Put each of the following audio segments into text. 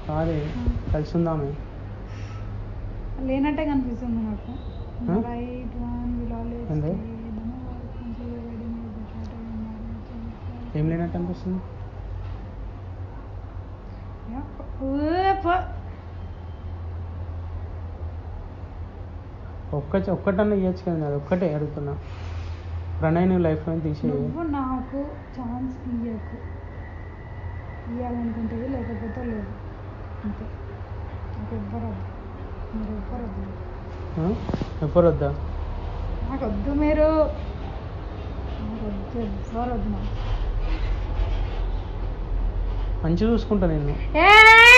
కాదే కలిసి ఉందామే లేనట్టే కనిపిస్తుంది నాకు Huh? Right one will always ఏంది? ఏం లేనట్టు అనిపిస్తుంది ఒక్క ఒక్కటన్నా ఇవ్వచ్చు కదా అది ఒక్కటే అడుగుతున్నా ప్రణయ్ నువ్వు లైఫ్లో తీసేయి నువ్వు నాకు ఛాన్స్ ఇయ్యకు ఇవ్వాలనుకుంటుంది లేకపోతే లేదు అంతే నాకు ఎవ్వరు వద్దు మీరు ఎవ్వరు వద్దు ఆ? ఎవ్వరు వద్దా నాకు వద్దు మీరు నాకు వద్దు ఎవ్వరు వద్దు నాకు మంచిగా చూసుకుంటా నేను ఏ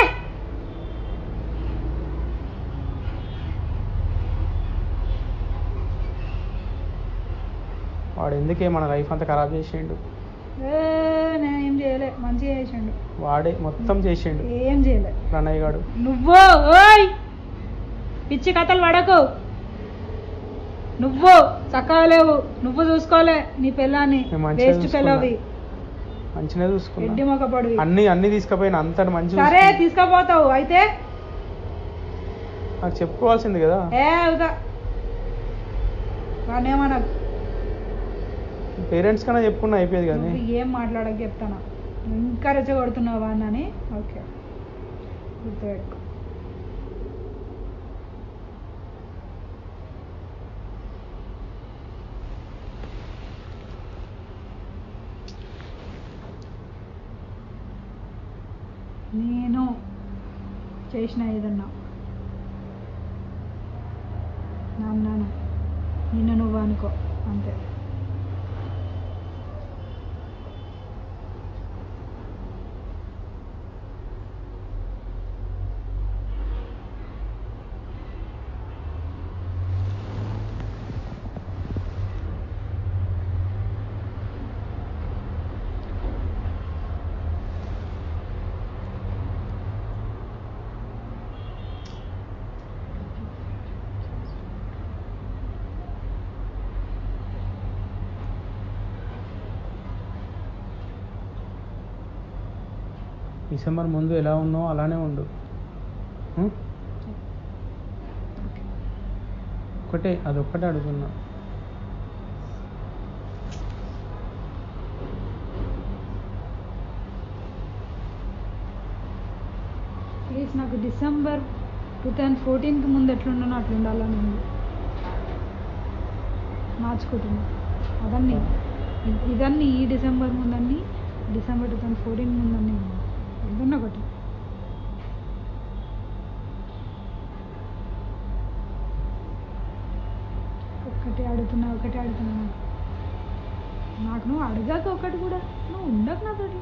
వాడు ఎందుకే మన లైఫ్ అంతా ఖరాబ్ చేసిండు ఏ, నేను ఏం చేయలే మంచిగా చేసిండు వాడే మొత్తం చేసిండు ఏం చేయలే ప్రణయ్ గాడు నువ్వు ఓయ్ పిచ్చి కథలు పడకు నువ్వు చక్కగా లేవు నువ్వు చూసుకోలే నీ పిల్లాన్ని నేను మంచిగా వేస్ట్ చూసుకున్నా. పిల్లవి మంచిగా ఎడ్డి చూసుకున్నా మొక్కపడివి అన్ని అన్ని తీసుకుపోయిన అంతటి మంచిగా సరే చూసుకున్నా. తీసుకుపోతావు అయితే నాకు చెప్పుకోవాల్సింది కదా ఏ అవుతా వానేమన్నా పేరెంట్స్ కన్నా చెప్పుకున్నా అయిపోయేది కదా నువ్వు ఏం మాట్లాడక చెప్తాను ఇంకా రెచ్చగొడుతున్నావు అని ఓకే గుర్తుపెట్టుకో నేను చేసిన ఏదన్నా నాన్నాను నిన్ను నువ్వు అనుకో అంతే డిసెంబర్ ముందు ఎలా ఉన్నావు అలానే ఉండు ఉం? ఒకటే అదొక్కటే అడుగుతున్నా ప్లీజ్ నాకు డిసెంబర్ టూ థౌజండ్ ఫోర్టీన్కి ముందు ఎట్లుండనో అట్లా ఉండాలని ఉంది మార్చుకుంటున్నా అదన్నీ ఇ- ఇదన్నీ ఈ డిసెంబర్ ముందన్నీ డిసెంబర్ టూ థౌజండ్ ఫోర్టీన్ ముందన్నీ ఏదన్నా ఒకటి ఒక్కటి అడుగుతున్నా ఒకటి అడుగుతున్నా నాకు నువ్వు అడగాక ఒకటి కూడా నువ్వు ఉండకు నాతోటి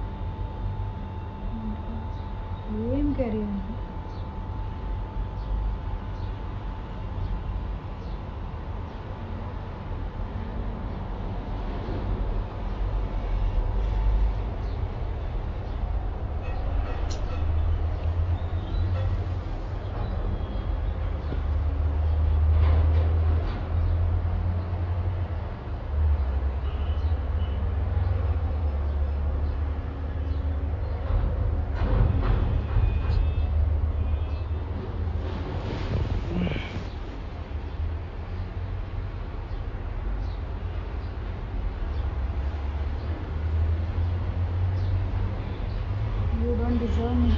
ఏం కర్రీ అంటే యూ డోంట్ డిజర్వ్ మీ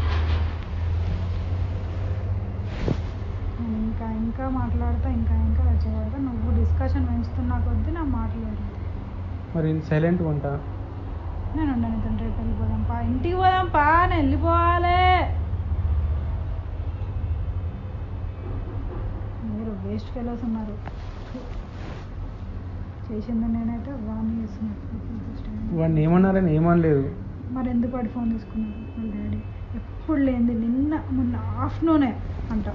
నేను ఇంకా ఇంకా మాట్లాడతా ఇంకా ఇంకా రెచ్చగొడతా నువ్వు డిస్కషన్ పెంచుతున్నా కొద్దీ నా మాట్లాడు మరి సైలెంట్గా ఉంటా నేను ఉండను ఇతను రేపు వెళ్ళిపోదాం పా ఇంటికి పోదాం పా నేను వెళ్ళిపోవాలి మీరు వేస్ట్ ఫెలోస్ ఉన్నారు చేసింది నేనైతే వాడిని చేస్తున్నాను వాడిని ఏమన్నారని ఏమనలేదు మరి ఎందుకు వాడు ఫోన్ తీసుకున్నాడు వాళ్ళ డాడీ ఎప్పుడు లేనిది నిన్న మొన్న ఆఫ్టర్నూనే అంట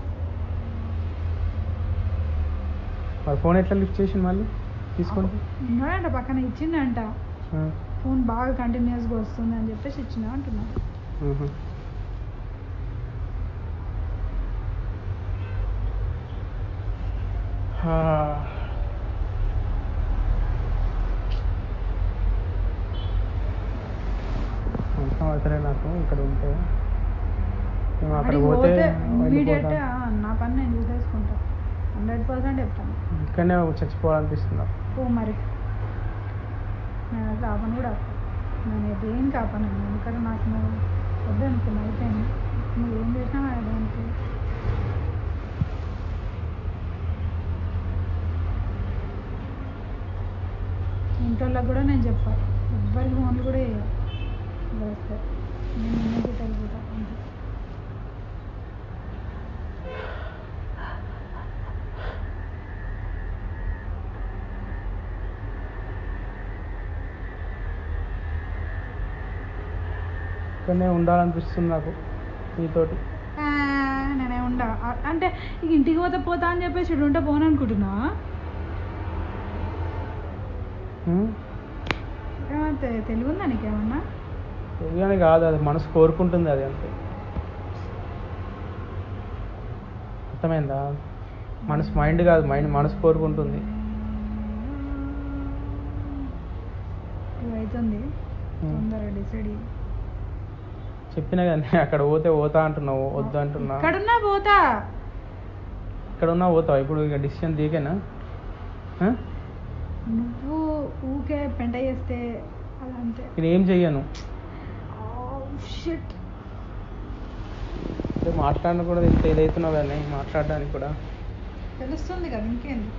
మరి ఫోన్ ఎట్లా లిఫ్ట్ చేసింది మళ్ళీ తీసుకుంటే ఉన్నాడంట పక్కన ఇచ్చిండంట ఆ, ఫోన్ బాగా కంటిన్యూస్గా వస్తుంది అని చెప్పేసి ఇచ్చిన అంటున్నా ఆహా. హా. అవసరం అవుతలే నాకు ఇక్కడ ఉంటే నువ్వు అక్కడ అడిగి పోతే పోతే వెళ్ళిపోతా. ఇమీడియట్ నా పని నేను చూసేసుకుంటా హండ్రెడ్ పర్సెంట్ చెప్తాను ఇక్కడనే చచ్చిపోవాలనిపిస్తుంది నాకు. పో మరి నేను అసలు ఆ పని కూడా ఆపను. నేను దేనికి ఆపను ఎందుకంటే నాకు నువ్వు వద్దు అనుకున్నా అయిపోయింది నువ్వు ఏం చేసినా దానికి ఇంట్లో కూడా నేను చెప్పాను ఎవ్వరికి ఫోన్లు కూడా వేయ వేస్తే నేను నిన్నకి వెళ్ళిపోతా అంతే ఇక్కడనే ఉండాలనిపిస్తుంది నాకు నీతోటి ఆ, నేనే ఉండా అ- అంటే ఇక ఇంటికి పోతే పోతా అని చెప్పేసి ఇటు ఉంటే పోను అనుకుంటున్నా ఉమ్? ఏమంటే తెలివి ఉందా నీకేమన్నా తెలియని కాదు అది మనసు కోరుకుంటుంది అది అంతే అర్థమైందా మనసు మైండ్ కాదు మైండ్ మనసు కోరుకుంటుంది టూ అవుతుంది ఉమ్. తొందరగా డిసైడ్ చెప్పినా కానీ అక్కడ పోతే పోతా అంటున్నావు వద్దు అంటున్నా ఇక్కడున్నా పోతా ఇక్కడ ఉన్నా పోతావు ఇప్పుడు ఇక డిసిషన్ దిగేనా ఆ? నువ్వు ఊకే పెంట చేస్తే అదంతే నేను ఏం చెయ్యను షిట్ అంటే మాట్లాడిన కూడా ఇంత ఏదైతున్నావు కానీ మాట్లాడడానికి కూడా తెలుస్తుంది కదా ఇంకేంది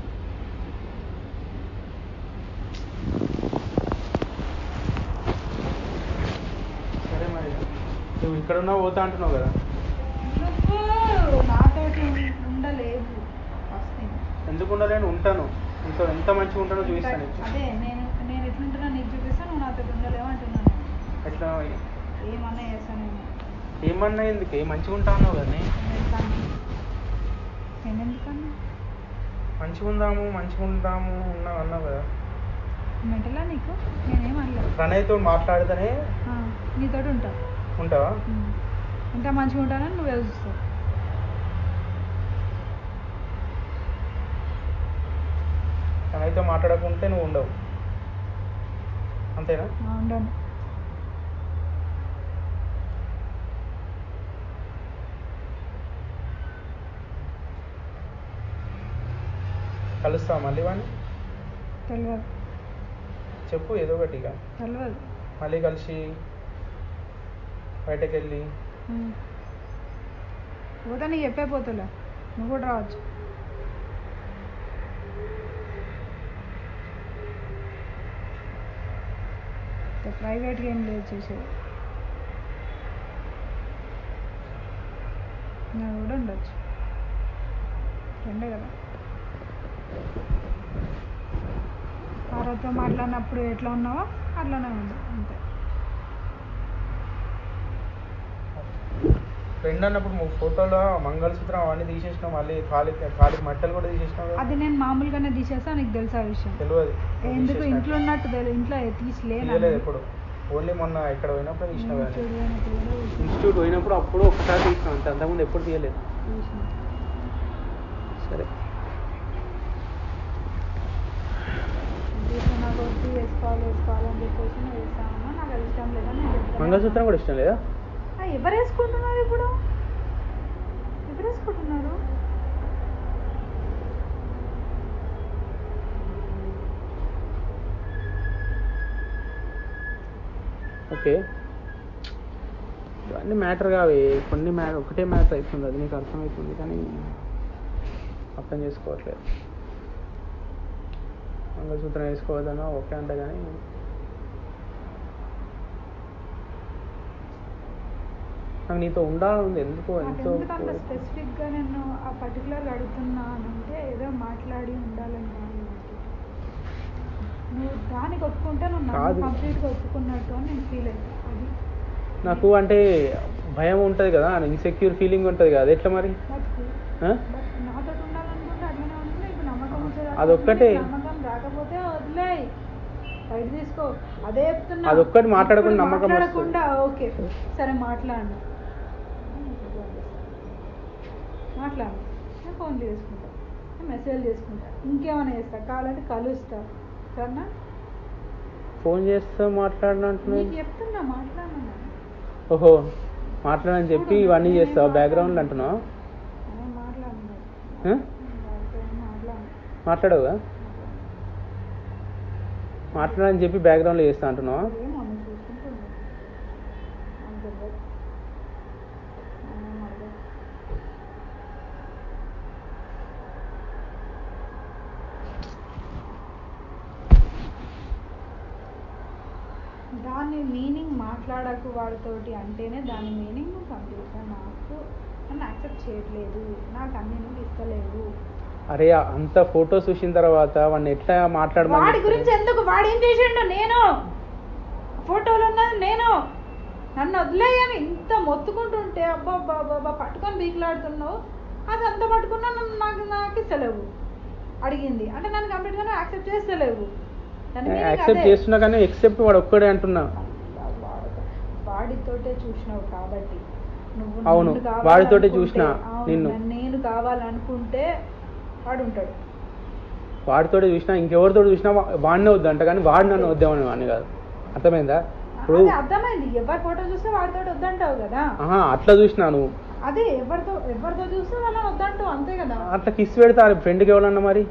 సరే మరి నువ్వు ఇక్కడ ఉన్నా పోతా అంటున్నావు కదా నువ్వు నాతోటి ఉం- ఉండలేదు ఫస్ట్ థింగ్ ఎందుకు ఉండలేను ఉంటాను ఇంత ఎంత మంచిగా ఉంటానో చూపిస్తాను నీకు. అదే నేను నేను ఎట్లుంటున్నా నీకు చూపిస్తా నువ్వు నాతో ఉండలేవు అంటున్నాను ఎట్లా ఏమన్నా చేస్తాను నేను ఏమన్నా ఎందుకు ఏ మంచిగా ఉంటా అన్నావు కదా నీ. నేను ఎందుకన్నా మంచిగా ఉందాము మంచిగా ఉంటాము ఉన్నావు అన్నావు కదా మెంటలా నీకు నేనేం అనలేదు ప్రణయ్తో మాట్లాడితేనే ఆ, నీతోటి ఉంటా ఉంటావా ఉమ్. ఎంత మంచిగా ఉంటానని నువ్వే చూస్తావు ప్రణయ్తో మాట్లాడకుంటే నువ్వు ఉండవు అంతేనా ఆ, ఉండను కలుస్తావా మళ్ళీ వాడిని తెలియదు చెప్పు ఏదో ఒకటి ఇక తెలియదు మళ్ళీ కలిసి బయటకు వెళ్ళి ఉమ్. పోతే నీకు చెప్పే పోతులే నువ్వు కూడా రావచ్చు ప్రైవేట్గా ఏం లేదు చేసేది నువ్వు కూడా ఉండొచ్చు రెండే కదా ఆరోతో మాట్లాడినప్పుడు ఎట్లా ఉన్నావో అట్లానే ఉంది అంతే ఫ్రెండ్ అన్నప్పుడు నువ్వు ఫోటోలో మంగళసూత్రం అవన్నీ తీసేసినావు మళ్ళీ కాలి కాలికి మట్టలు కూడా తీసేసినావు కదా? అది నేను మామూలుగానే తీసేస్తా నీకు తెలుసా ఆ విషయం తెలియదు ఎందుకు తీసేసినా. ఇంట్లో ఉన్నట్టు తెలి- ఇంట్లో తీసిలేను తీయలేదు ఎప్పుడు ఓన్లీ మొన్న ఇక్కడ పోయినప్పుడు తీసినావు కానీ చూడనప్పుడు కూడా తీసిన. ఇన్స్టిట్యూట్ పోయినప్పుడు అప్పుడు ఒకసారి తీసినావు అంతే అంతకుముందు ఎప్పుడు తీయలేదు తీసిన. సరే తీసిన నాకు వద్దు వేసుకోవాలి వేసుకోవాలని చెప్పేసి నువ్వు వేస్తామన్నా నాకు అది ఇష్టం లేదని నేను చెప్తాను. మంగళసూత్రం కూడా ఇష్టం లేదా ఆ, ఎవరు వేసుకుంటున్నారు ఇప్పుడు ఎవరు వేసుకుంటున్నారు ఓకే ఇవన్నీ మ్యాటర్ కావే కొన్ని మ్యాటర్ ఒకటే మ్యాటర్ అవుతుంది అది నీకు అర్థమవుతుంది కానీ అర్థం చేసుకోవట్లేదు మంగళసూత్రం వేసుకోవద్దనో ఓకే అంట కానీ నాకు నీతో ఉండాలని ఉంది ఎందుకో నాకు ఎంతో ఎందుకంత స్పెసిఫిక్గా నేను ఆ పర్టికులర్గా అడుగుతున్నానంటే ఏదో మాట్లాడి ఉండాలని కాదు నాకు. నువ్వు దానికి ఒప్పుకుంటే నువ్వు నన్ను కాదు. కంప్లీట్గా ఒప్పుకున్నట్టు అని నేను ఫీల్ అవుతాను అది నాకు అంటే భయం ఉంటుంది కదా ఇన్సెక్యూర్ ఫీలింగ్ ఉంటుంది కదా అది ఎట్లా మరి బతుకు ఆ? బట్ నాతో ఉండాలనుకుంటే అట్లనే ఉంటుంది ఇప్పుడు నమ్మకం వచ్చేదాకా అదొక్కటే. ఉంటుంది. నమ్మకం రాకపోతే వదిలేయ్ బయట తీసుకో అదే చెప్తున్నా అదొక్కటి మాట్లాడకుండా ఇప్పుడు నమ్మకం వస్తుంది. మాట్లాడకుండా ఓకే సరే మాట్లాడు మాట్లాడు నేను ఫోన్ చేసుకుంటా నేను మెసేజ్ చేసుకుంటా ఇంకేమైనా చేస్తా కావాలంటే కలుస్తా సరేనా ఫోన్ చేస్తే మాట్లాడినట్టు నీకు చెప్తున్నా మాట్లాడినా ఓహో మాట్లాడని చెప్పి ఇవన్నీ చేస్తావు బ్యాక్గ్రౌండ్లో అంటున్నావు నేను మాట్లాడను ఆ? వాళ్ళతో ఏం మాట్లాడను మాట్లాడవుగా మాట్లాడని చెప్పి బ్యాక్గ్రౌండ్లో చేస్తా అంటున్నావు ఏమో నువ్వు చూసుకుంటున్నావు నాకు తెలియదు నేనేం అడగను. దాని మీనింగ్ మాట్లాడకు వాడితోటి అంటేనే దాని మీనింగ్ నువ్వు కంప్లీట్గా నాకు నన్ను యాక్సెప్ట్ చేయట్లేదు నాకు అన్ని నువ్వు ఇస్తలేవు అరే అంత ఫోటోస్ చూసిన తర్వాత వాడిని ఎట్లా మాట్లాడమని వాడి గురించి ఎందుకు వాడు ఏం చేసిండు నేను ఫోటోలు ఉన్నది నేను నన్ను వదిలేయని ఇంత మొత్తుకుంటుంటే అబ్బా అబ్బా అబ్బా అబ్బా పట్టుకొని బీకులాడుతున్నావు అది అంత పట్టుకున్నా నన్ను నాకు నాకు ఇస్తలేవు అడిగింది అంటే నన్ను కంప్లీట్గా యాక్సెప్ట్ చేస్తలేవు దాని meaning యాక్సెప్ట్ అదే. చేస్తున్నా కానీ ఎక్సెప్ట్ వాడు ఒక్కడే అంటున్నా వాడు- వాడితోటే చూసినావు కాబట్టి నువ్వు అవును, నన్ను వాడితోటే కావాలనుకుంటే- చూసినా అవును, నిన్ను. నన్ను నేను కావాలనుకుంటే వాడు ఉంటాడు వాడితోటి చూసినా ఇంకెవరితో చూసినా వా- వాడినే వద్దంట కానీ వాడు నన్ను వద్దామని వాడిని కాదు అర్థమైందా ఇప్పుడు అదే అర్థమైంది ఎవరి ఫోటో చూస్తే వాడితో వద్దంటావు కదా ఆహా అట్లా చూసినా నువ్వు అదే ఎవరితో ఎవరితో చూస్తే వాళ్ళని వద్దంటావు అంతే కదా అట్లా కిస్ పెడతారు ఫ్రెండ్కి ఎవరన్నా మరి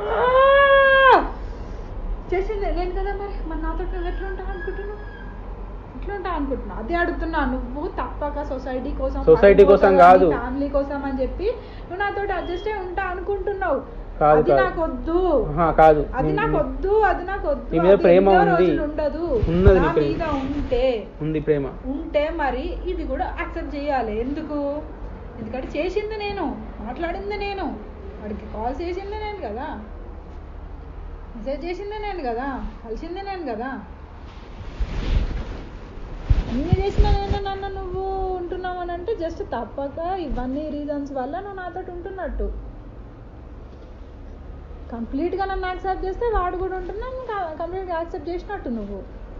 చేసింది నేను కదా మరి మరి నాతో నువ్వు ఎట్లా ఉంటావు అనుకుంటున్నావు ఎట్లా ఉంటావు అనుకుంటున్నావు అదే అడుగుతున్నా నువ్వు తప్పక సొసైటీ కోసం Society కోసం కాదు. ఫ్యామిలీ కోసం అని చెప్పి నువ్వు నాతో అడ్జస్ట్ అయి ఉంటా అనుకుంటున్నావు కాదు, అది కాదు. నాకు వద్దు ఆహా, కాదు అది నీ- నాకు వద్దు అది నాకు వద్దు నీ మీద అది ప్రేమ ఎన్నో ఉంది. రోజులు ఉండదు ఉన్నది నా నీ ప్రేమ. మీద ఉంటే ఉంది ప్రేమ ఉంటే మరి ఇది కూడా యాక్సెప్ట్ చేయాలి ఎందుకు ఎందుకంటే చేసింది నేను మాట్లాడింది నేను వాడికి కాల్ చేసింది నేను కదా మెసేజ్ చేసింది నేను కదా కలిసింది నేను కదా అన్నీ చేసిన నేను నన్ను నువ్వు ఉంటున్నావు అని అంటే జస్ట్ తప్పక ఇవన్నీ రీజన్స్ వల్ల నువ్వు నాతో ఉంటున్నట్టు కంప్లీట్గా నన్ను యాక్సెప్ట్ చేస్తే వాడు కూడా ఉంటున్నాను కంప్లీట్గా యాక్సెప్ట్ చేసినట్టు నువ్వు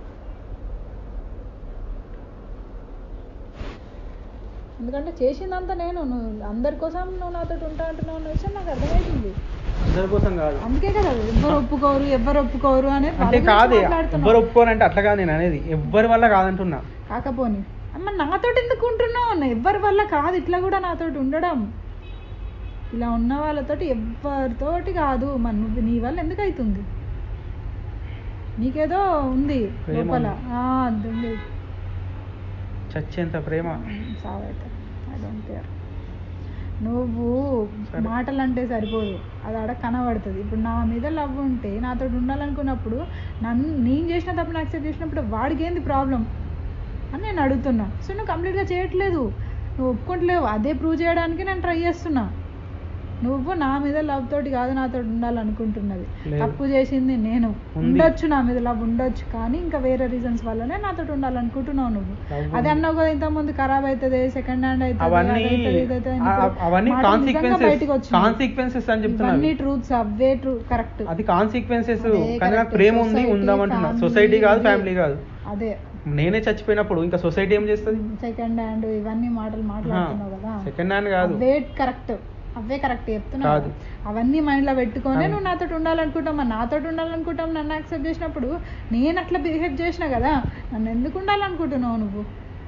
ఎందుకంటే చేసిందంతా నేను నువ్వు అందరి కోసం నువ్వు నాతో ఉంటా అంటున్నావు అన్న విషయం నాకు అర్థమవుతుంది అందరి కోసం కాదు అందుకే కదా ఎవ్వరు ఒప్పుకోరు ఎవ్వరు ఒప్పుకోరు అనేది వాళ్ళ అంటే గురించి కాదే మాట్లాడుతున్నావు. ఎవ్వరు ఒప్పుకోరంటే అట్లా కాదు నేను అనేది ఎవ్వరి వల్ల కాదంటున్నా కాకపోని అమ్మ నాతోటి ఎందుకు ఉంటున్నావు అన్న ఎవ్వరి వల్ల కాదు ఇట్లా కూడా నాతోటి ఉండడం ఇలా ఉన్న వాళ్ళతోటి ఎవరితోటి కాదు మరి నువ్వు నీ వల్ల ఎందుకు అవుతుంది నీకేదో ఉంది ప్రేమ లోపల ఉంది. ఆ, అది ఉంది చచ్చేంత ప్రేమ సావైతే ఐ డోంట్ కేర్ నువ్వు సరే. మాటలు అంటే సరిపోదు అది ఆడ కనబడుతుంది ఇప్పుడు నా మీద లవ్ ఉంటే నాతో ఉండాలనుకున్నప్పుడు నన్ను నేను చేసిన తప్పును యాక్సెప్ట్ చేసినప్పుడు వాడికి ఏంది ప్రాబ్లం అని నేను అడుగుతున్నా సో నువ్వు కంప్లీట్గా చేయట్లేదు నువ్వు ఒప్పుకుంటలేవు అదే ప్రూవ్ చేయడానికి నేను ట్రై చేస్తున్నా నువ్వు నా మీద లవ్ తోటి కాదు నాతో ఉండాలనుకుంటున్నది లేదు. తప్పు చేసింది నేను ఉంది. ఉండొచ్చు నా మీద లవ్ ఉండొచ్చు కానీ ఇంకా వేరే రీజన్స్ వల్లనే నాతో ఉండాలనుకుంటున్నావు నువ్వు Love అది అన్నావు కదా ఇంత ముందు ఖరాబ్ అవుతుంది సెకండ్ హ్యాండ్ అవుతుంది అవన్నీ అది అవుతుంది, ఇది అవుతుంది అని ఆ- ఇప్పుడు అవన్నీ మాటలు నిజంగా బయటికి కాన్సిక్వెన్సెస్ వచ్చినాయి. కాన్సిక్వెన్సెస్ అని ఇవన్నీ చెప్తున్నా ట్రూత్స్ అవే ట్రూ కరెక్ట్ అది కాన్సిక్వెన్సెస్ అదే కానీ నాకు correct. ప్రేమ ఉంది Society, ఉందామంటున్నా family, సొసైటీ కాదు ఇది. ఫ్యామిలీ కాదు అదే నేనే చచ్చిపోయినప్పుడు ఇంకా సొసైటీ ఏం చేస్తుంది సెకండ్ హ్యాండ్ ఇవన్నీ మాటలు మాట్లాడుతున్నావు కదా సెకండ్ హ్యాండ్ కాదు అవే కరెక్ట్ అవే కరెక్ట్ చెప్తున్నా కాదు. అవన్నీ మైండ్ లో పెట్టుకొని అవును. నువ్వు నాతో ఉండాలనుకుంటాం మరి నాతో ఉండాలనుకుంటాం నన్ను యాక్సెప్ట్ చేసినప్పుడు నేను అట్లా బిహేవ్ చేసిన కదా నన్ను ఎందుకు ఉండాలనుకుంటున్నావు నువ్వు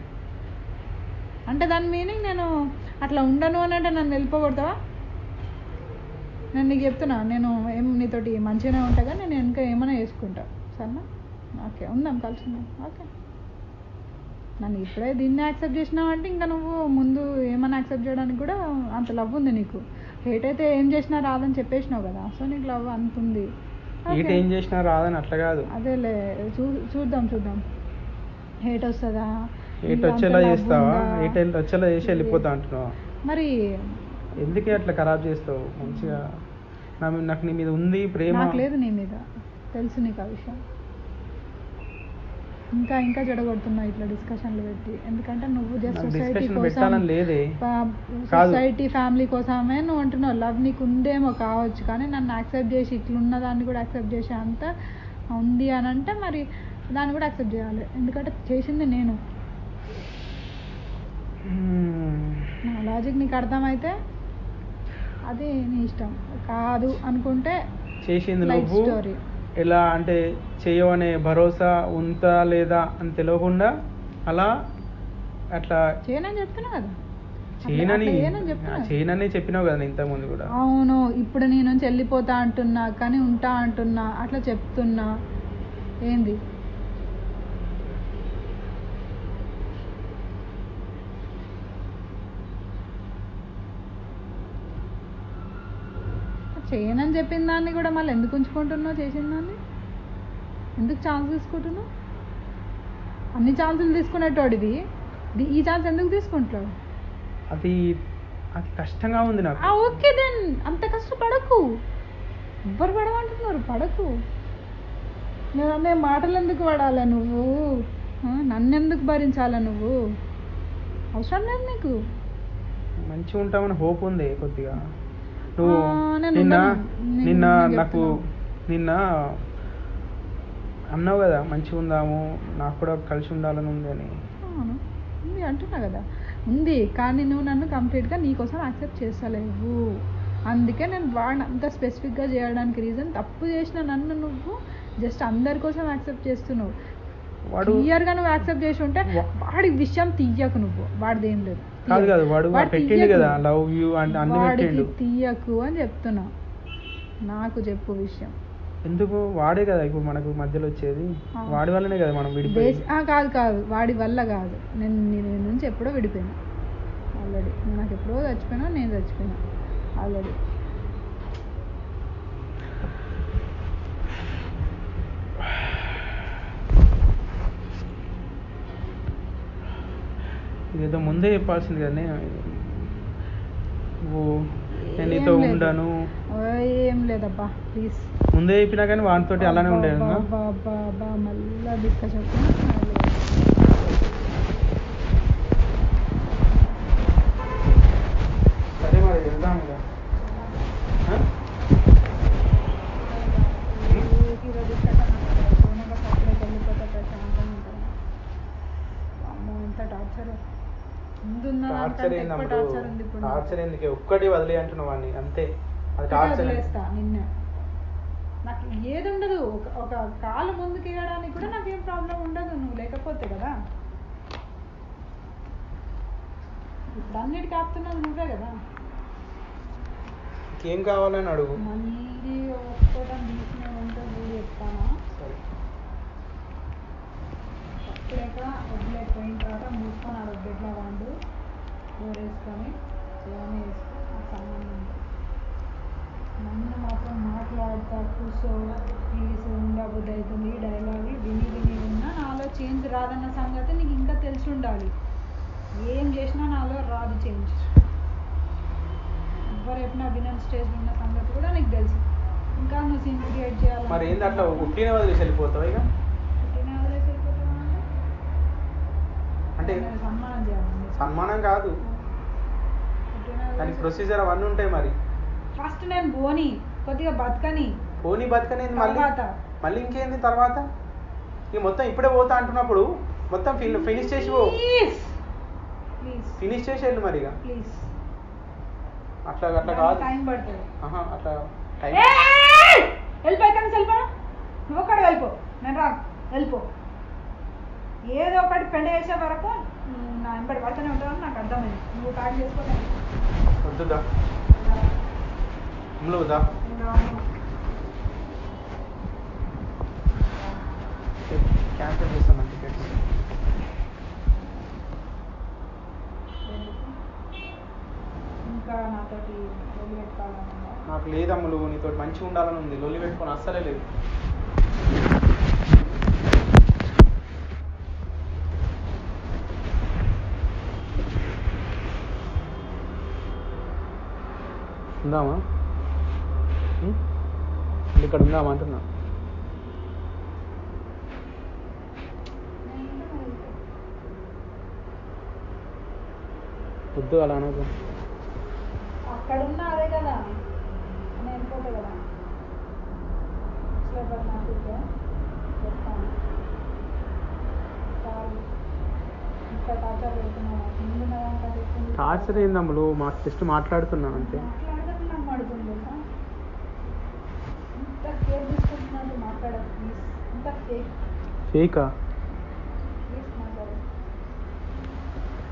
అంటే దాని మీనింగ్ నేను అట్లా ఉండను అని అంటే నన్ను వెళ్ళిపోకూడతావా నేను నీకు చెప్తున్నా నేను ఏం నీతోటి మంచిగానే ఉంటా కానీ నేను ఇంకా ఏమైనా చేసుకుంటా సరేనా ఓకే ఉందాం కలిసి ఉందాం ఓకే నన్ను ఇప్పుడే దీన్ని యాక్సెప్ట్ చేసినావు అంటే ఇంకా నువ్వు ముందు ఏమైనా యాక్సెప్ట్ చేయడానికి కూడా అంత లవ్ ఉంది నీకు హేట్ అయితే ఏం చేసినా రాదని చెప్పేసినావు కదా సో నీకు లవ్ అంత ఉంది ఈట Okay. ఏం చేసినా రాదని అట్లా కాదు అదేలే చూ చూద్దాం చూద్దాం హేట్ వస్తుందా ఈట నీకు అంత వచ్చేలా love చేస్తావా ఉందా? ఈట వచ్చేలా చేసి వెళ్ళిపోతా అంటున్నావా మరి ఎందుకే అట్లా ఖరాబ్ చేస్తావు మంచిగా నా మీ- నాకు నీ మీద ఉంది ప్రేమ నాకు లేదు నీ మీద తెలుసు నీకు ఆ విషయం ఇంకా ఇంకా జడగొడుతున్నావు ఇట్లా డిస్కషన్లు పెట్టి ఎందుకంటే నువ్వు జస్ట్ నాకు సొసైటీ డిస్కషన్ కోసం పెట్టాలని లేదే కాదు. సొసైటీ ఫ్యామిలీ కోసమే నువ్వు అంటున్నావు లవ్ నీకు ఉందేమో కావచ్చు కానీ నన్ను యాక్సెప్ట్ చేసి ఇట్లున్న దాన్ని కూడా యాక్సెప్ట్ చేసే అంత ఉంది అని అంటే మరి దాన్ని కూడా యాక్సెప్ట్ చేయాలి ఎందుకంటే చేసింది నేను మ్మ్. నా లాజిక్ నీకు అర్థమైతే అది నీ ఇష్టం కాదు అనుకుంటే చేసింది లైఫ్ నువ్వు స్టోరీ ఎలా అంటే చేయవనే భరోసా ఉందా లేదా అని తెలియకుండా అలా అట్లా చేయనని చెప్తున్నా కదా అట్లా- చేయనని అట్లా చేయనని చెప్తున్నా చేయనని చెప్పినావు కదా ఇంతకు ముందు కూడా అవును ఇప్పుడు నేను నుంచి వెళ్ళిపోతా అంటున్నా కానీ ఉంటా అంటున్నా అట్లా చెప్తున్నా ఏంది చేయనని చెప్పిన దాన్ని కూడా మళ్ళీ ఎందుకు ఉంచుకుంటున్నావు చేసిన దాన్ని ఎందుకు ఛాన్స్ తీసుకుంటున్నావు అన్ని ఛాన్సులు తీసుకునేటోడివి ది- ఈ ఛాన్స్ ఎందుకు తీసుకుంటావు అది అది కష్టంగా ఉంది నాకు ఆ ఓకే దెన్ అంత కష్టపడకు ఎవ్వరు పడమంటున్నారు పడకు నేను అనే మాటలు ఎందుకు పడాలా నువ్వు ఆ, నన్ను ఎందుకు భరించాలా నువ్వు అవసరం లేదు నీకు మంచిగా ఉంటామని హోప్ ఉంది కొద్దిగా నువ్వు ఆ, నేను నిన్న ఉండను. నేను- నిన్న నేను నాకు నిన్న అన్నావు కదా మంచిగా ఉందాము నాకు కూడా కలిసి ఉండాలని ఉంది అని అవును ఉంది అంటున్నా కదా ఉంది కానీ నువ్వు నన్ను కంప్లీట్గా నీకోసం యాక్సెప్ట్ చేస్తలేవు అందుకే నేను వాడిని అంత స్పెసిఫిక్గా చేయడానికి రీజన్ తప్పు చేసిన నన్ను నువ్వు జస్ట్ అందరి కోసం యాక్సెప్ట్ చేస్తున్నావు వాడు క్లియర్గా నువ్వు యాక్సెప్ట్ చేసి ఉంటే వా- వాడి విషయం తీయకు నువ్వు వాడిది ఏం లేదు కాదు కాదు వాడు వాడు పెట్టిండు తీయకు. కదా లవ్ యూ అంటే అన్ని వాడికి పెట్టిండు తీయకు అని చెప్తున్నా నాకు చెప్పు విషయం ఎందుకు వాడే కదా ఇప్పుడు మనకు మధ్యలో వచ్చేది ఆ. వాడి వల్లనే కదా మనం బేస్ విడిపోయి ఆ, కాదు కాదు వాడి వల్ల కాదు నేను నేను నీ నుంచి ఎప్పుడో విడిపోయినా ఆల్రెడీ నాకు ఎప్పుడో చచ్చిపోయినా నేను చచ్చిపోయినా ఆల్రెడీ ఇదేదో ముందే చెప్పాల్సింది కదా నేను నువ్వు నేను నీతో ఏం లేదు. ఉండను ఓ, ఏం లేదబ్బా ప్లీజ్ ముందే చెప్పినా కానీ వానితోటి అలానే ఉండేది బాబా మళ్ళా డిస్కషన్ సరే మరి వెళ్దాం ఇక ఆ? టార్చర్ ఏందమ్ముడు టార్చర్ ఉంది ఇప్పుడు నాకు. టార్చర్ ఎందుకే ఒక్కటి వదిలే అంటున్నావు వాడిని అంతే అది ఒక్కటే టార్చర్ వదిలేస్తా నిన్నే నాకు ఏది ఉండదు ఒక ఒక కాలు ముందుకు ఇవ్వడానికి కూడా నాకు ఏం ప్రాబ్లం ఉండదు నువ్వు లేకపోతే కదా ఇప్పుడు అన్నిటికీ ఆపుతున్నది నువ్వే కదా ఏం కావాలని అడుగు మళ్ళీ ఒక్కటం తీసిన ఉంటే మూడు చెప్తానా సరే అప్పుడేక వదిలేకపోయిన తర్వాత మూసుకొని ఆడ బెడ్లో వాడు డోర్ వేసుకొని ఏమైనా వేసుకో నాకు సంబంధం ఉంది నన్ను మాత్రం మాట్లాడతా కూర్చో ప్లీజ్ ఉండబుద్ధి అవుతుంది ఈ డైలాగ్ విని విని ఉన్నా నాలో చేంజ్ రాదన్న సంగతి నీకు ఇంకా తెలిసి ఉండాలి ఏం చేసినా నాలో రాదు చేంజ్ ఎవరు చెప్పినా వినని స్టేజ్ ఉన్న సంగతి కూడా నీకు తెలుసు ఇంకా నువ్వు సీన్ క్రియేట్ చేయాలి మరి ఏంది అట్లా ఉట్టిన వదిలేసి వెళ్ళిపోతావు ఇక పుట్టిన వదిలేసి వెళ్ళిపోతావా అంటే నేను సన్మానం చేయాలి సన్మానం కాదు దానికి ప్రొసీజర్ అవన్నీ ఉంటాయి మరి ఫస్ట్ నేను పోని కొద్దిగా బతకని పోనీ బతకనేది మళ్ళీ తర్వాత మళ్ళీ ఇంకేంది తర్వాత ఇక మొత్తం ఇప్పుడే పోతా అంటున్నప్పుడు మొత్తం ఫినిష్ చేసి పో ప్లీజ్ ప్లీజ్ ఫినిష్ చేసి వెళ్ళు మరి ఇక ప్లీజ్ అట్లా అట్లా కాదు టైం పడుతుంది ఆహా, అట్లా టైం ఏయ్! వెళ్ళిపో ఎక్కడి నుంచి వెళ్ళిపో నువ్వు ఒక్కడు వెళ్ళిపో నేను రా వెళ్ళిపో ఏదో ఒకటి పెండ చేసే వరకు నువ్వు నా వెంబడి పడుతూనే ఉంటావు నాకు అర్థమైంది నువ్వు ప్యాక్ చేసుకోవాలి వద్దుదా దా క్యాన్సిల్ చేస్తాను టికెట్ ఇంకా నాతోటి వెళ్ళి పెట్టుకోవాలన్నా నాకు లేదమ్ములు నీతో మంచిగా ఉండాలని ఉంది లొల్లి పెట్టుకొని అస్సలే లేదు ఉందామా ఉం? ఇక్కడ ఉందామా అంటున్నా వద్దు అలా అనకు అక్కడ ఉన్న అదే కదా నేను వెళ్ళిపోతా కదా స్లీపర్ నాకు ఇస్తే చెప్తాను చాలు ఇంత టార్చర్ పెడుతున్నావు ముందు నా దాంట్లో చెప్పింది టార్చర్ ఏందమ్ములు మా జస్ట్ మాట్లాడుతున్నాను అంతే మాట్లాడక నాకు పడుతుంది తెలుసా ఇంత కేర్ తీసుకుంటున్నాడు మాట్లాడదు ప్లీజ్ ఇంత ఫేక్ ఫేకా ప్లీజ్ మాట్లాడు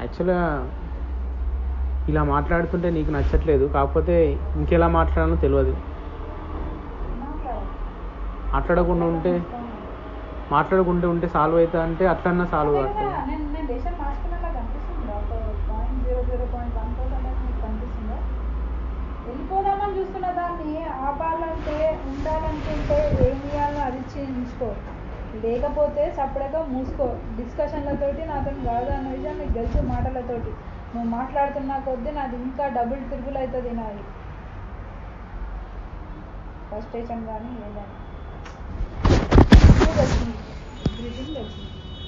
యాక్చువల్గా ఇలా మాట్లాడుతుంటే నీకు నచ్చట్లేదు కాకపోతే ఇంకెలా మాట్లాడాలో తెలియదు మాట్లాడు. మాట్లాడకుండా ఉంటే మాట్లాడకుండా ఉంటే సాల్వ్ అవుతా అంటే అట్లన్నా సాల్వ్ అదే అవుతుంది కదా, నేను నేను దేశం మార్చుకున్నలా కనిపిస్తుందా ఒక point zero zero point one percent మీకు కనిపిస్తుందా వెళ్ళిపోదామని చూస్తున్న దాన్ని ఆపాలంటే ఉండాలనుకుంటే ఏం చేయాలో అది చేయించుకో లేకపోతే సపరేట్గా మూసుకో డిస్కషన్లతోటి నాతో కాదు అన్న విషయం మీకు తెలుసు మాటలతోటి నువ్వు మాట్లాడుతున్నా కొద్దీ నాది ఇంకా డబుల్ ట్రిపుల్ అవుతుంది నాది ఫ్రస్ట్రేషన్ కానీ ఏదైనా అన్నీ తెలిసింది ఎవ్రీథింగ్ తెలిసింది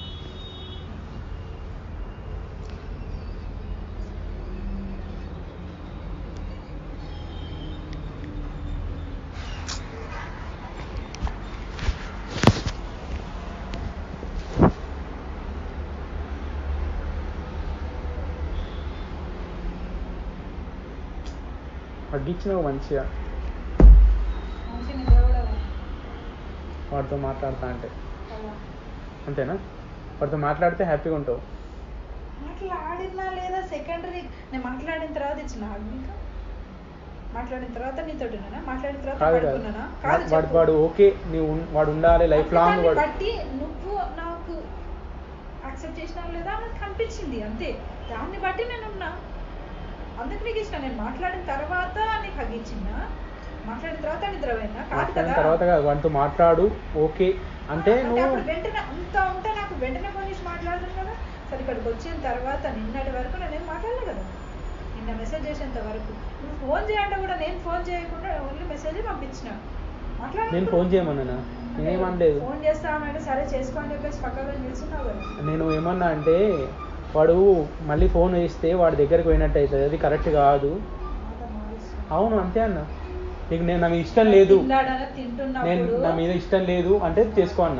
తగ్గించినావు మంచిగా మంచి నిద్ర కూడా రాదు. వాడితో మాట్లాడుతా అంటే కదా. అంతేనా వాడితో మాట్లాడితే హ్యాపీగా ఉంటావు మాట్లాడినా లేదా సెకండరీ నేను మాట్లాడిన తర్వాత ఇచ్చిన ఇంకా మాట్లాడిన తర్వాత నీతోటినా మాట్లాడిన తర్వాత కాదు కాదు పడుకున్నానా కాదు వాడు చెప్పు. వాడు ఓకే నీవు ఉన్- వాడు ఉండాలి లైఫ్ లాంగ్ దాన్ని వాడు బట్టి నువ్వు నాకు యాక్సెప్ట్ చేసినావు లేదా నాకు కనిపించింది అంతే దాన్ని బట్టి నేను ఉన్నా అందుకు నీకు ఇష్టం నేను మాట్లాడిన తర్వాత నీకు హగ్గించిందా మాట్లాడిన తర్వాత నిద్రపోయినా కాదు మాట్లాడిన కదా తర్వాత కాదు వాడితో మాట్లాడు ఓకే అంటే అంటే నువ్వు అప్పుడు వెంటనే అంత ఉంటే నాకు వెంటనే ఫోన్ చేసి మాట్లాడతాను కదా సరే ఇక్కడికి వచ్చిన తర్వాత నిన్నటి వరకు నేనేం మాట్లాడలే కదా నిన్న మెసేజ్ చేసేంత వరకు నువ్వు ఫోన్ చేయంటే కూడా నేను ఫోన్ చేయకుండా ఓన్లీ మెసేజ్ పంపించిన మాట్లాడ నేను ఫోన్ చేయమన్నానా నేనేమనలేదు ఫోన్ చేస్తామంటే సరే చేసుకో అని చెప్పేసి పక్కగా నిలుచున్నావు కదా నేను ఏమన్నా అంటే వాడు మళ్ళీ ఫోన్ వేస్తే వాడి దగ్గరికి పోయినట్టు అవుతుంది అది కరెక్ట్ కాదు మాట మారుస్తూ. అవును అంతే అన్న నీకు నేను నా మీద ఇష్టం లేదు తిన్నాడన నేను తింటున్నప్పుడు నా మీద ఇష్టం లేదు అంటే చేసుకో అన్న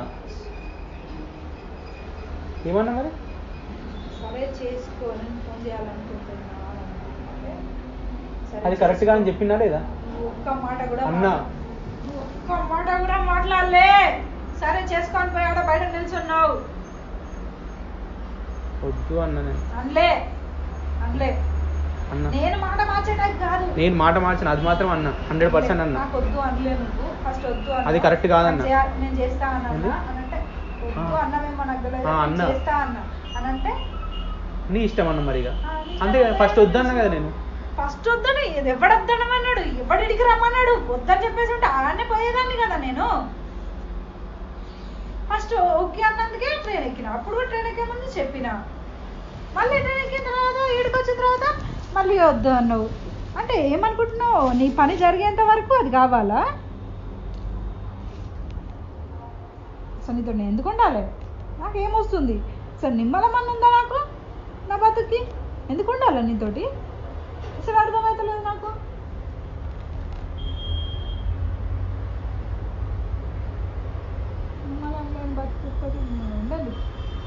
ఏమన్నా మరి సరే చేసుకో నేను ఫోన్ చేయాలనుకుంటున్నా అంటే, సరే అది కరెక్ట్ గా అని చేసుకో. చెప్పినా లేదా నువ్వు ఒక్క మాట కూడా అన్నా. మాట్లా- నువ్వు ఒక్క మాట కూడా మాట్లాడలే సరే చేసుకొని పోయి ఆడ బయట నిల్చున్నావు వద్దు అన్న నేను అనలే అనలే అన్న నేను మాట మార్చేటానికి కాదు నేను మాట మార్చిన అది మాత్రం అన్న హండ్రెడ్ పర్సెంట్ అన్న నాకు వద్దు అనలే నువ్వు ఫస్ట్ వద్దు అన్నా. అది correct కాదన్న. నేను చేయ- నేను చేస్తా అన్నా ఏంది? అనంటే వద్దు ఆ. అన్నమేమో నాకు తెలియదు ఆ, నేను అన్నా. చేస్తా అన్నా అనంటే నీ ఇష్టం అన్న మరి ఇక ఆ, నీ అంతే ఇష్టం ఫస్ట్ లేదు. వద్దన్న కదా నేను ఫస్ట్ వద్దని ఇది ఎవడొద్దనమన్నాడు ఎవడిడికి రమ్మన్నాడు వద్దని చెప్పేసి ఉంటే ఆడనే పోయేదాన్ని కదా నేను ఫస్ట్ ఓకే అన్నందుకే ట్రైన్ ఎక్కిన అప్పుడు కూడా ట్రైన్ ఎక్కే ముందు చెప్పిన మళ్ళీ ట్రైన్ ఎక్కిన తర్వాత ఈడికి వచ్చిన తర్వాత మళ్ళీ వద్దు అన్నావు అంటే ఏమనుకుంటున్నావు నీ పని జరిగేంత వరకు అది కావాలా అసలు నీతో నేను ఎందుకు ఉండాలి నాకేమొస్తుంది అసలు నిమ్మలమన్న ఉందా నాకు నా బతుక్కి ఎందుకు ఉండాలి నీతోటి అసలు అర్థమవుతలేదు నాకు నిమ్మలం లేని బతుకుతోటి ఉండాలి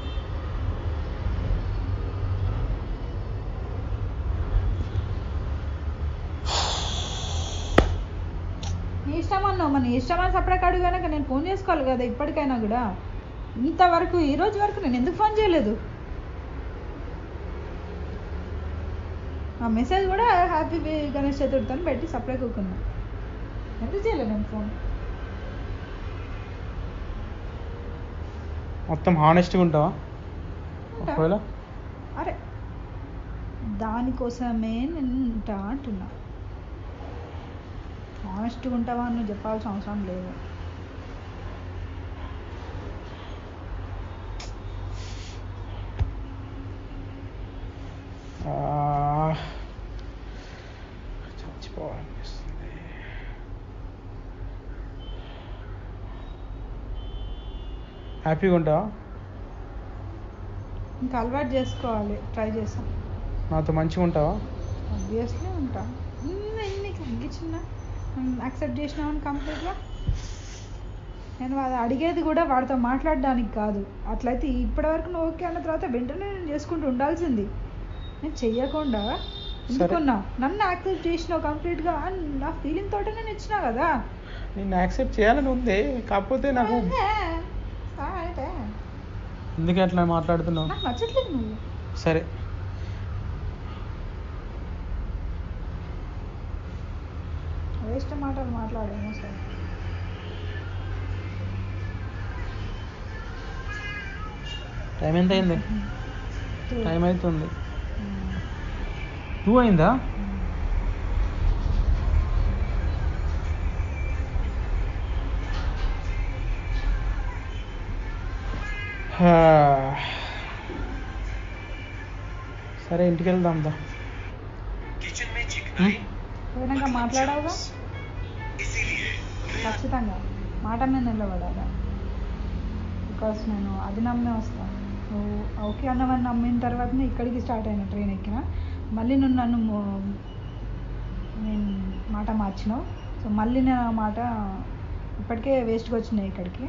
నీ ఇష్టం అన్నావు మన ఇష్టం అని సపరేట్ అడుగు కనుక నేను ఫోన్ చేసుకోవాలి కదా ఇప్పటికైనా కూడా ఇంతవరకు ఈ రోజు వరకు నేను ఎందుకు ఫోన్ చేయలేదు ఆ మెసేజ్ కూడా హ్యాపీ గణేష్ చతుర్థి అని పెట్టి సపరేట్ కూకున్నా ఎందుకు చేయలేదు నేను ఫోన్ మొత్తం హానెస్ట్గా ఉంటావా ఉంటా. ఒకవేళ అరే దానికోసమే నేను ఉంటా అంటున్నా ఆనెస్ట్గా ఉంటావా అని నువ్వు చెప్పాల్సిన అవసరం లేదు ఆ, చచ్చిపోవాలనిపిస్తుంది హ్యాపీగా ఉంటావా ఇంకా అలవాటు చేసుకోవాలి ట్రై చేసాం నాతో మంచిగా ఉంటావా ఆబ్వియస్లీ ఉంటా ఉమ్, నీకు తగ్గించిన యాక్సెప్ట్ చేసినావని కంప్లీట్గా నేను అది అడిగేది కూడా వాడితో మాట్లాడడానికి కాదు అట్లయితే ఇప్పటివరకు నువ్వు ఓకే అన్న తర్వాత వెంటనే నేను చేసుకుంటూ ఉండాల్సింది నేను చెయ్యకుండా ఎందుకున్నా నన్ను యాక్సెప్ట్ చేసినావు కంప్లీట్గా అని నా ఫీలింగ్ తోటే నేను ఇచ్చినా కదా నేను యాక్సెప్ట్ చేయాలని ఉంది కాకపోతే నాకు అదే. ఆ, అయితే. ఎందుకు అట్లా మాట్లాడుతున్నావు నాకు నచ్చట్లేదు నువ్వు సరే వేస్ట్ మాటలు మాట్లాడేమో సార్ టైం ఎంత అయింది టైం అవుతుంది ఉమ్. టూ అయిందా ఉమ్. హా. సరే ఇంటికి వెళ్దాం దా హ్మ్? పోయినాక మాట్లాడావుగా ఖచ్చితంగా మాట మీద నిలబడాలి బికాస్ నేను అది నమ్మే వస్తాను నువ్వు ఓకే అన్నవని నమ్మిన తర్వాతనే ఇక్కడికి స్టార్ట్ అయిన ట్రైన్ ఎక్కిన మళ్ళీ నువ్వు నన్ను మో- నేను మాట మార్చినావు సో మళ్ళీ నేను ఆ మాట ఇప్పటికే వేస్ట్గా వచ్చినాయి ఇక్కడికి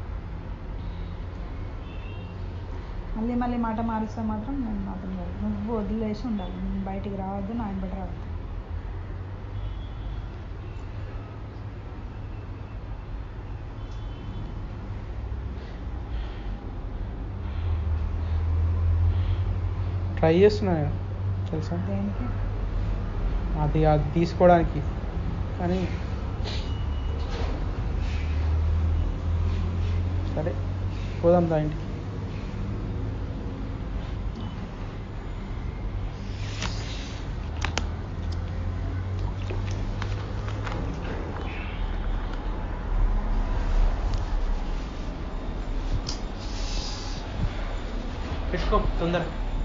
మళ్ళీ మళ్ళీ మాట మారిస్తే మాత్రం నేను మాత్రం కాదు నువ్వు వదిలేసి ఉండాలి నేను బయటికి రావద్దు నా వెంబడి రావద్దు ట్రై చేస్తున్నా నేను తెలుసా దేనికి అది అది తీసుకోవడానికి కానీ సరే పోదాం దా ఇంటికి పెట్టుకో తొందర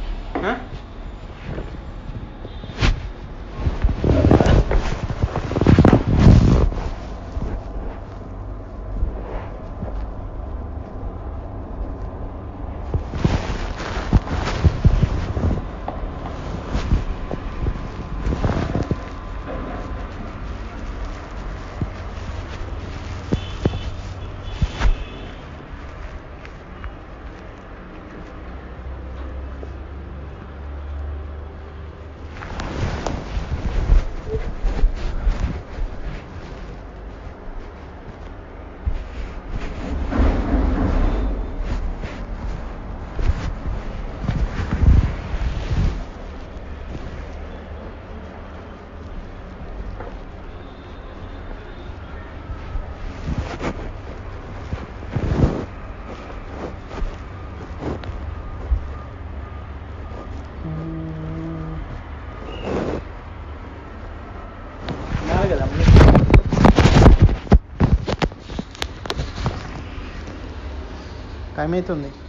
తినాలి కదా అన్నీ. టైం అవుతుంది